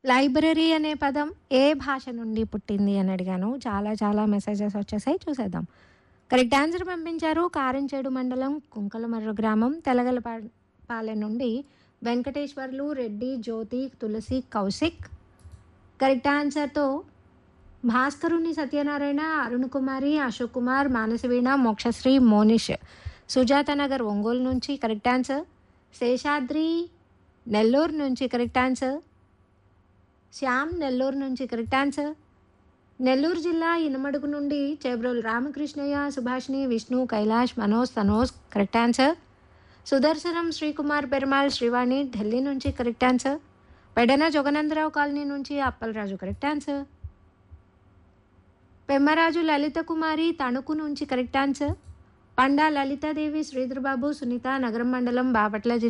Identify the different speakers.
Speaker 1: library అనే పదం ఏ భాష నుండి పుట్టింది అని అడిగాను చాలా చాలా మెసేజెస్ వచ్చేసాయి చూసేద్దాం కరెక్ట్ ఆన్సర్ పంపించారు కారంచేడు మండలం కుంకలమర్రు గ్రామం తెలగలపా పాలెం నుండి వెంకటేశ్వర్లు రెడ్డి జ్యోతి తులసి కౌశిక్ కరెక్ట్ ఆన్సర్తో భాస్కరుని సత్యనారాయణ అరుణ్ కుమారి అశోక్ కుమార్ మానసవీణ మోక్షశ్రీ మోనిష్ సుజాత నగర్ ఒంగోలు నుంచి కరెక్ట్ ఆన్సర్ శేషాద్రి నెల్లూరు నుంచి కరెక్ట్ ఆన్సర్ శ్యామ్ నెల్లూరు నుంచి కరెక్ట్ ఆన్సర్ నెల్లూరు జిల్లా ఇనమడుగు నుండి చేబ్రోలు రామకృష్ణయ్య సుభాష్ని విష్ణు కైలాష్ మనోజ్ తనోజ్ కరెక్ట్ ఆన్సర్ సుదర్శనం శ్రీకుమార్ పెరుమాల్ శ్రీవాణి ఢిల్లీ నుంచి correct answer Pedana Jaganandarao colony నుంచి అప్పలరాజు కరెక్ట్ ఆన్సర్ పెమ్మరాజు లలిత కుమారి తణుకు నుంచి కరెక్ట్ ఆన్సర్ పండా లలితాదేవి శ్రీధర్బాబు సునీత నగరం మండలం బాపట్ల జిల్లా